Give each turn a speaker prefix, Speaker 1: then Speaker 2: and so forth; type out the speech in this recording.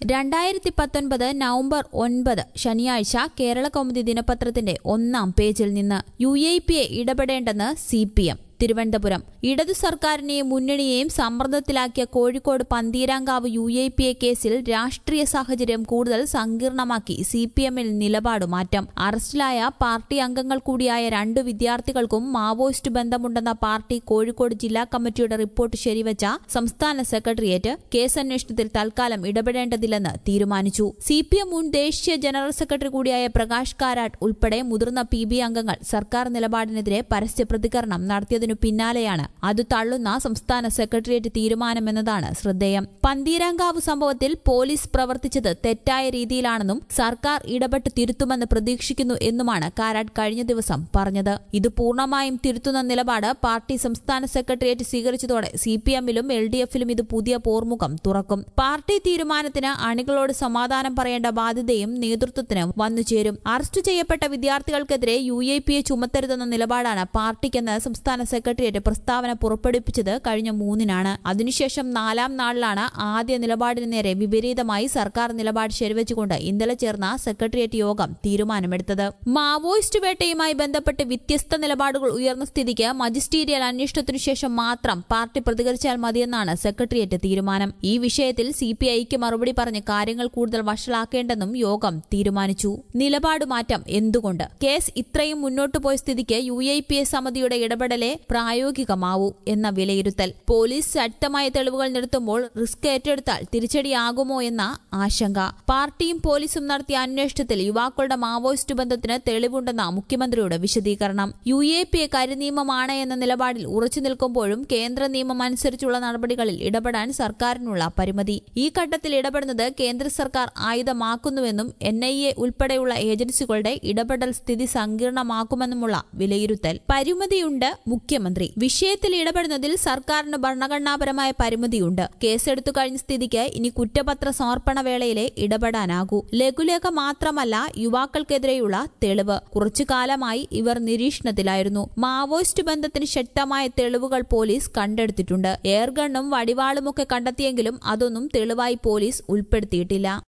Speaker 1: രണ്ടായിരത്തി പത്തൊൻപത് നവംബർ ഒൻപത് ശനിയാഴ്ച കേരള കൗമുദി ദിനപത്രത്തിന്റെ ഒന്നാം പേജിൽ നിന്ന് യു എ പി എ ഇടപെടേണ്ടെന്ന് സി പി എം തിരുവനന്തപുരം ഇടതു സർക്കാരിനെയും മുന്നണിയെയും സമ്മർദ്ദത്തിലാക്കിയ Kozhikode Pantheerankavu U A P A കേസിൽ രാഷ്ട്രീയ സാഹചര്യം കൂടുതൽ സങ്കീർണമാക്കി സി പി എമ്മിൽ നിലപാട് മാറ്റം അറസ്റ്റിലായ പാർട്ടി അംഗങ്ങൾ കൂടിയായ രണ്ടു വിദ്യാർത്ഥികൾക്കും മാവോയിസ്റ്റ് ബന്ധമുണ്ടെന്ന പാർട്ടി കോഴിക്കോട് ജില്ലാ കമ്മിറ്റിയുടെ റിപ്പോർട്ട് ശരിവച്ച സംസ്ഥാന സെക്രട്ടേറിയറ്റ് കേസന്വേഷണത്തിൽ തൽക്കാലം ഇടപെടേണ്ടതില്ലെന്ന് തീരുമാനിച്ചു സി പി എം മുൻ ദേശീയ ജനറൽ സെക്രട്ടറി കൂടിയായ പ്രകാശ് കാരാട്ട് ഉൾപ്പെടെ മുതിർന്ന പി ബി അംഗങ്ങൾ സർക്കാർ നിലപാടിനെതിരെ പരസ്യ പ്രതികരണം നടത്തിയതിനു പിന്നാലെയാണ് അത് തള്ളുന്ന സംസ്ഥാന സെക്രട്ടേറിയറ്റ് തീരുമാനമെന്നതാണ് ശ്രദ്ധേയം പന്തീരാങ്കാവ് സംഭവത്തിൽ പോലീസ് പ്രവർത്തിച്ചത് തെറ്റായ രീതിയിലാണെന്നും സർക്കാർ ഇടപെട്ട് തിരുത്തുമെന്ന് പ്രതീക്ഷിക്കുന്നു എന്നുമാണ് കാരാട്ട് കഴിഞ്ഞ ദിവസം പറഞ്ഞത് ഇത് പൂർണ്ണമായും തിരുത്തുന്ന നിലപാട് പാർട്ടി സംസ്ഥാന സെക്രട്ടേറിയറ്റ് സ്വീകരിച്ചതോടെ സി പി എമ്മിലും എൽ ഡി എഫിലും ഇത് പുതിയ പോർമുഖം തുറക്കും പാർട്ടി തീരുമാനത്തിന് അണികളോട് സമാധാനം പറയേണ്ട ബാധ്യതയും നേതൃത്വത്തിന് വന്നുചേരും അറസ്റ്റ് ചെയ്യപ്പെട്ട വിദ്യാർത്ഥികൾക്കെതിരെ യു എ പി എ ചുമത്തരുതെന്ന നിലപാടാണ് പാർട്ടിക്കെന്ന് സംസ്ഥാന സെക്രട്ടേറിയറ്റ് പ്രസ്താവന പുറപ്പെടുവിച്ചത് കഴിഞ്ഞ മൂന്നിനാണ് അതിനുശേഷം നാലാം നാളിലാണ് ആദ്യ നിലപാടിന് നേരെ വിപരീതമായി സർക്കാർ നിലപാട് ശരിവെച്ചുകൊണ്ട് ഇന്നലെ ചേർന്ന സെക്രട്ടേറിയറ്റ് യോഗം തീരുമാനമെടുത്തത് മാവോയിസ്റ്റ് വേട്ടയുമായി ബന്ധപ്പെട്ട് വ്യത്യസ്ത നിലപാടുകൾ ഉയർന്ന സ്ഥിതിക്ക് മജിസ്റ്റീരിയൽ അന്വേഷണത്തിനു ശേഷം മാത്രം പാർട്ടി പ്രതികരിച്ചാൽ മതിയെന്നാണ് സെക്രട്ടേറിയറ്റ് തീരുമാനം ഈ വിഷയത്തിൽ സി പി ഐക്ക് മറുപടി പറഞ്ഞ് കാര്യങ്ങൾ കൂടുതൽ വഷളാക്കേണ്ടെന്നും യോഗം തീരുമാനിച്ചു നിലപാട് മാറ്റം എന്തുകൊണ്ട് കേസ് ഇത്രയും മുന്നോട്ടു പോയ സ്ഥിതിക്ക് യു എ പി എ സമിതിയുടെ ഇടപെടലെ പ്രായോഗികമാവൂ എന്ന വിലയിരുത്തൽ പോലീസ് ശക്തമായ തെളിവുകൾ നിർത്തുമ്പോൾ റിസ്ക് ഏറ്റെടുത്താൽ തിരിച്ചടിയാകുമോ എന്ന ആശങ്ക പാർട്ടിയും പോലീസും നടത്തിയ അന്വേഷണത്തിൽ യുവാക്കളുടെ മാവോയിസ്റ്റ് ബന്ധത്തിന് തെളിവുണ്ടെന്ന മുഖ്യമന്ത്രിയുടെ വിശദീകരണം യു എ പി എ കരിനിയമമാണ് എന്ന നിലപാടിൽ ഉറച്ചു നിൽക്കുമ്പോഴും കേന്ദ്ര നിയമം അനുസരിച്ചുള്ള നടപടികളിൽ ഇടപെടാൻ സർക്കാരിനുള്ള പരിമിതി ഈ ഘട്ടത്തിൽ ഇടപെടുന്നത് കേന്ദ്ര സർക്കാർ ആയുധമാക്കുന്നുവെന്നും എൻ ഐ എ ഉൾപ്പെടെയുള്ള ഏജൻസികളുടെ ഇടപെടൽ സ്ഥിതി സങ്കീർണമാക്കുമെന്നുമുള്ള വിലയിരുത്തൽ പരിമിതിയുണ്ട് മുഖ്യമന്ത്രി വിഷയത്തിൽ ഇടപെടുന്നതിൽ സർക്കാരിന് ഭരണഘടനാപരമായ പരിമിതിയുണ്ട് കേസെടുത്തു കഴിഞ്ഞ സ്ഥിതിക്ക് ഇനി കുറ്റപത്ര സമർപ്പണ വേളയിലെ ഇടപെടാനാകൂ ലഘുലേഖ മാത്രമല്ല യുവാക്കൾക്കെതിരെയുള്ള തെളിവ് കുറച്ചു കാലമായി ഇവർ നിരീക്ഷണത്തിലായിരുന്നു മാവോയിസ്റ്റ് ബന്ധത്തിന് ശക്തമായ തെളിവുകൾ പോലീസ് കണ്ടെടുത്തിട്ടുണ്ട് എയർഗണ്ണും വടിവാളുമൊക്കെ കണ്ടെത്തിയെങ്കിലും അതൊന്നും തെളിവായി പോലീസ് ഉൾപ്പെടുത്തിയിട്ടില്ല